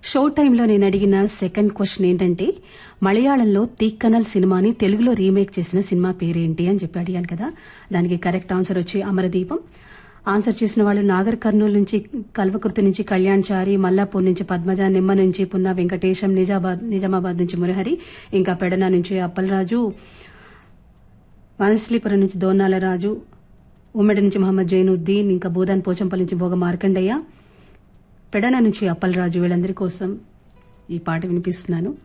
show టైంలో నేను అడిగిన సెకండ్ క్వశ్చన్ ఏంటంటే మలయాళంలో తీక్కనల్ సినిమాని తెలుగులో రీమేక్ చేసిన సినిమా పేరేంటి అని చెప్పి అడిగాను కదా దానికి కరెక్ట్ ఆన్సర్ వచ్చి అమరదీపం ఆన్సర్ చేసిన వాళ్ళు నాగర్ కర్నూలు నుంచి కల్వకుర్తి నుంచి కళ్యాణ్ చారి మల్లాపూర్ నుంచి పద్మజ నిమ్మ నుంచి పున్నా వెంకటేశం నిజాబాద్ నిజామాబాద్ నుంచి మురహరి ఇంకా పెడన నుంచి అప్పలరాజు వనశ్లీపురం నుంచి దోనాల రాజు ఉమ్మడి నుంచి మహమ్మద్ జైనుద్దీన్ ఇంకా బూదాన్ పోచంపల్లి నుంచి భోగ మార్కండయ్య పెడన నుంచి అప్పలరాజు వీళ్ళందరి కోసం ఈ పాట వినిపిస్తున్నాను